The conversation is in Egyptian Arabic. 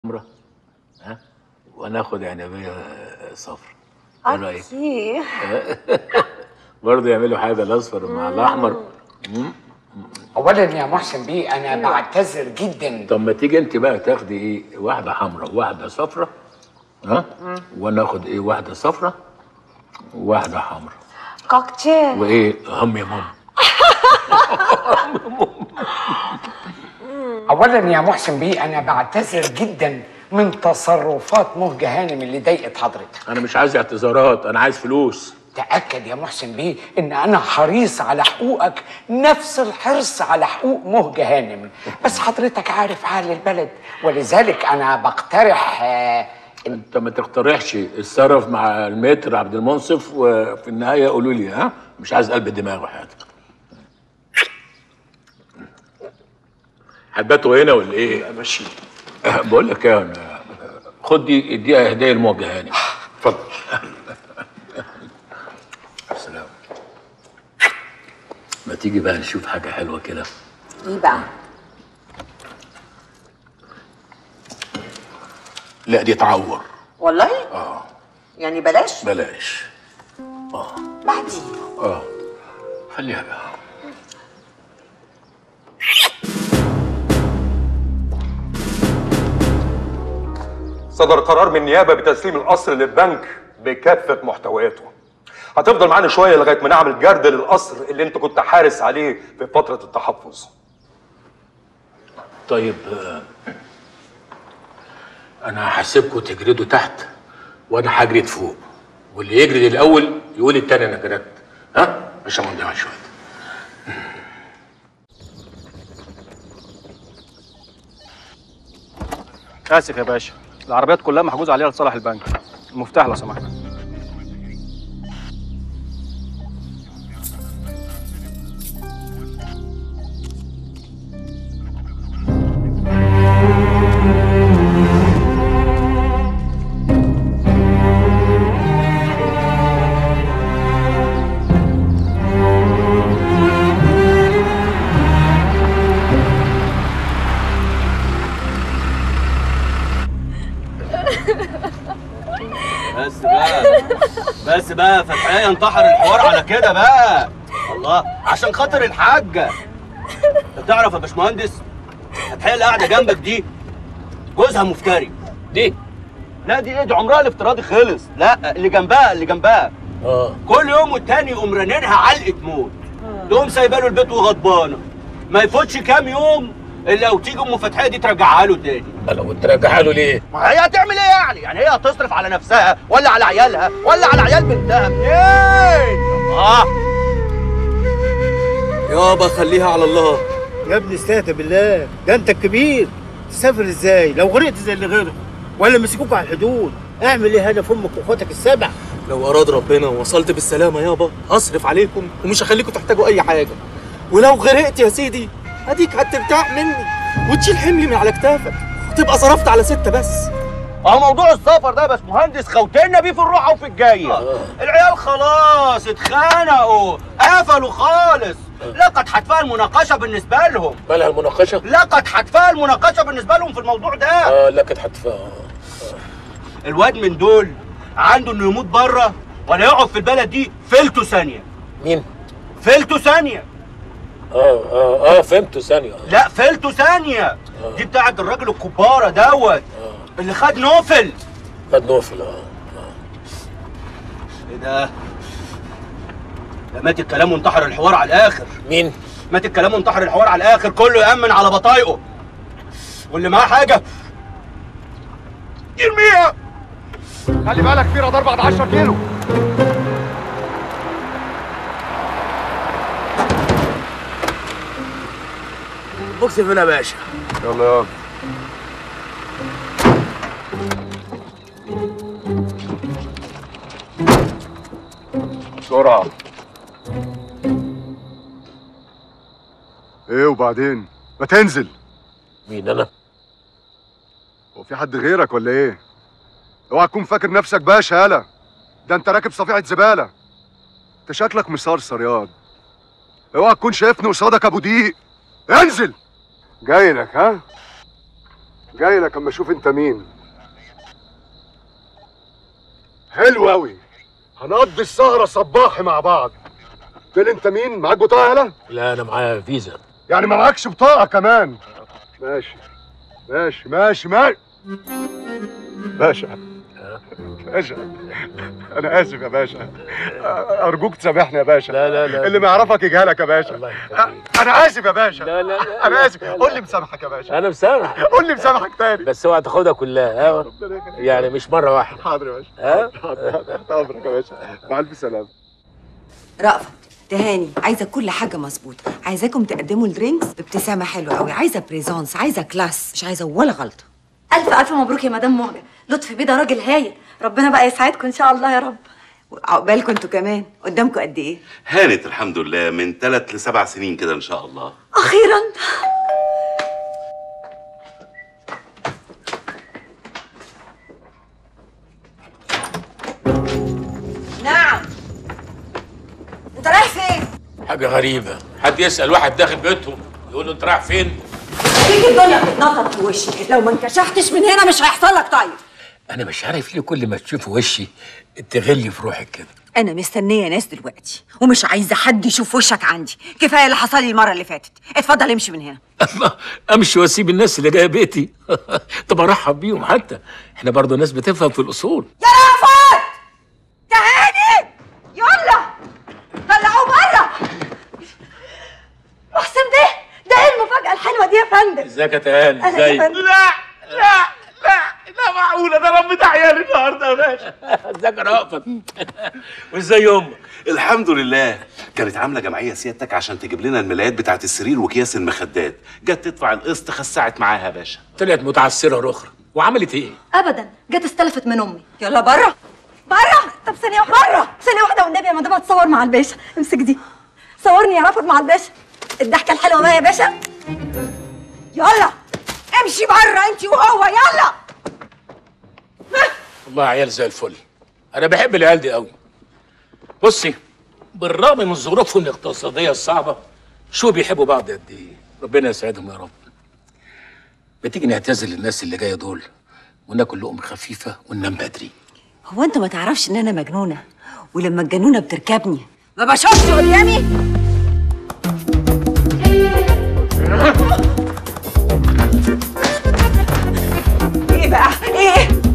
حمرا ها وناخد عنبيه صفرا ايه رايك اوكي برضه يعملوا حاجه الاصفر مع الاحمر اولا يا محسن بيه انا بعتذر جدا طب ما تيجي انت بقى تاخدي ايه واحده حمراء وواحده صفرا ها وناخد ايه واحده صفرا وواحده حمراء كوكتيل وايه هم يا ماما اولا يا محسن بيه انا بعتذر جدا من تصرفات مهجة هانم اللي ضايقت حضرتك انا مش عايز اعتذارات انا عايز فلوس تأكد يا محسن بيه ان انا حريص على حقوقك نفس الحرص على حقوق مهجة هانم بس حضرتك عارف حال البلد ولذلك انا بقترح آه، إن انت ما تقترحش اتصرف مع المتر عبد المنصف وفي النهايه قولوا لي ها مش عايز قلب دماغ وحياتك هتباتوا هنا ولا ايه؟ ماشي بقول لك ايه أنا- خد دي اديها هديه لموجه هاني اتفضل سلام ما تيجي بقى نشوف حاجه حلوه كده ايه بقى لا دي تعور والله يعني بلاش بلاش بعدين اه خليها بقى صدر قرار من النيابه بتسليم القصر للبنك بكافه محتوياته هتفضل معانا شويه لغايه ما نعمل جرد للقصر اللي انت كنت حارس عليه في فتره التحفظ طيب آه، انا هسيبكم تجردوا تحت وانا هجرد فوق واللي يجرد الاول يقول التاني انا جردت ها مش هنضيع شويه اسف يا باشا العربيات كلها محجوز عليها لصالح البنك المفتاح لو سمحت بس بقى بس بقى فتحية انتحر الحوار على كده بقى الله عشان خاطر الحاجة انت تعرف يا باشمهندس فتحية اللي قاعدة جنبك دي جوزها مفتري دي لا دي ايه دي عمرها الافتراضي خلص لا اللي جنبها اللي جنبها اه كل يوم والتاني يقوم رانينها علقة موت تقوم سايبه له البيت وغضبانة ما يفوتش كام يوم الا وتيجي ام فتحية دي ترجعها له تاني انا كنت راجعها له ليه؟ ما هي هتعمل ايه يعني؟ يعني هي هتصرف على نفسها ولا على عيالها ولا على عيال بنتها منين؟ اه يابا خليها على الله يا ابني استهدى بالله ده انت الكبير تسافر ازاي لو غرقت زي اللي غرق ولا مسكوك على الحدود اعمل ايه هنا في امك واخواتك السبع لو اراد ربنا ووصلت بالسلامه يابا هصرف عليكم ومش هخليكم تحتاجوا اي حاجه ولو غرقت يا سيدي اديك هترتاح مني وتشيل حملي من على كتافك وتبقى صرفت على ستة بس اه موضوع السفر ده يا باشمهندس خوتنا بيه في الروحه وفي الجايه العيال خلاص اتخانقوا قفلوا خالص لقد حتفها المناقشه بالنسبه لهم مالها المناقشه؟ لقد حتفها المناقشه بالنسبه لهم في الموضوع ده اه لا كانت هتفهم الواد من دول عنده انه يموت بره ولا يقعد في البلد دي فلته ثانيه مين؟ فلته ثانيه اه اه اه فهمته ثانيه آه. لا فلته ثانيه دي بتاعت الراجل الكباره دوت اللي خد نوفل خد نوفل اه ايه ده ده مات الكلام وانتحر الحوار على الاخر مين؟ مات الكلام وانتحر الحوار على الاخر كله يامن على بطايقه واللي معاه حاجه يرميها خلي بالك في رادار بعد 10 كيلو بوكس فين يا باشا؟ يلا يلا بسرعة ايه وبعدين ما تنزل مين انا؟ هو في حد غيرك ولا ايه اوعى تكون فاكر نفسك باشا يالا ده انت راكب صفيحه زباله انت شكلك مصرصر ياض اوعى تكون شايفني قصادك ابو دقيق انزل جاي لك ها جاي لك اما اشوف انت مين حلو قوي هنقضي السهره صباحي مع بعض قلت لي انت مين معاك بطاقه يالا لا انا معايا فيزا يعني ما معكش بطاقه كمان ماشي ماشي ماشي ماشي باشا باشا انا اسف يا باشا ارجوك تسامحني يا باشا لا لا لا اللي ما يعرفك يجهلك يا باشا الله يخليك انا اسف يا باشا لا لا لا انا اسف قول لي مسامحك يا باشا انا مسامح قول لي مسامحك تاني بس اوعى تاخدها كلها ها ربنا يخليك. يعني مش مره واحده حاضر يا باشا ها حاضر تحت امرك يا باشا مع الف سلامه رأفت تهاني عايزه كل حاجه مظبوطه عايزاكم تقدموا الدرينكس بابتسامه حلوه قوي عايزه بريزونس عايزه كلاس مش عايزه ولا غلطه الف الف مبروك يا مدام مهجه لطفي بيه ده راجل هايل ربنا بقى يسعدكم ان شاء الله يا رب عقبالكم انتوا كمان قدامكم قد ايه هانت الحمد لله من ثلاث لسبع سنين كده ان شاء الله اخيرا نعم انت رايح فين حاجه غريبه حد يسال واحد داخل بيتهم يقول له انت رايح فين تيجي الدنيا بتتنطط في وشي لو ما انكشفتش من هنا مش هيحصل لك طيب انا مش عارف ليه كل ما تشوف وشي تغلي في روحك كده انا مستنيه ناس دلوقتي ومش عايزه حد يشوف وشك عندي كفايه اللي حصل لي المره اللي فاتت اتفضل امشي من هنا الله امشي واسيب الناس اللي جايه بيتي طب ارحب بيهم حتى احنا برضه ناس بتفهم في الاصول يا رأفت تهاني يلا طلعوه بره محسن بيه ده ايه المفاجاه الحلوه دي يا فندم ازيك يا تهاني أهلا يا ازيك فندم. لا لا لا لا معقوله ده ربنا عيالي النهارده يا باشا ازيك يا رأفت وازاي امك الحمد لله كانت عامله جمعيه سيادتك عشان تجيب لنا الملايات بتاعت السرير واكياس المخدات جت تدفع القسط خسعت معاها يا باشا طلعت متعسره اخرى وعملت ايه ابدا جت استلفت من امي يلا بره بره طب ثانيه واحده بره ثانيه واحده والنبي يا مدام هتصور مع الباشا امسك دي صورني يا رافض مع الباشا الضحكه الحلوه بقى يا باشا يلا امشي بره انت وهو يلا والله عيال زي الفل انا بحب العيال دي قوي بصي بالرغم من ظروفهم الاقتصاديه الصعبه شو بيحبوا بعض قد ايه ربنا يسعدهم يا رب بتيجي نعتذر للناس اللي جايه دول وناكل لقمه خفيفه وننام بدري هو انت ما تعرفش ان انا مجنونه ولما الجنونه بتركبني ما بشوفش قدامي ايه بقى ايه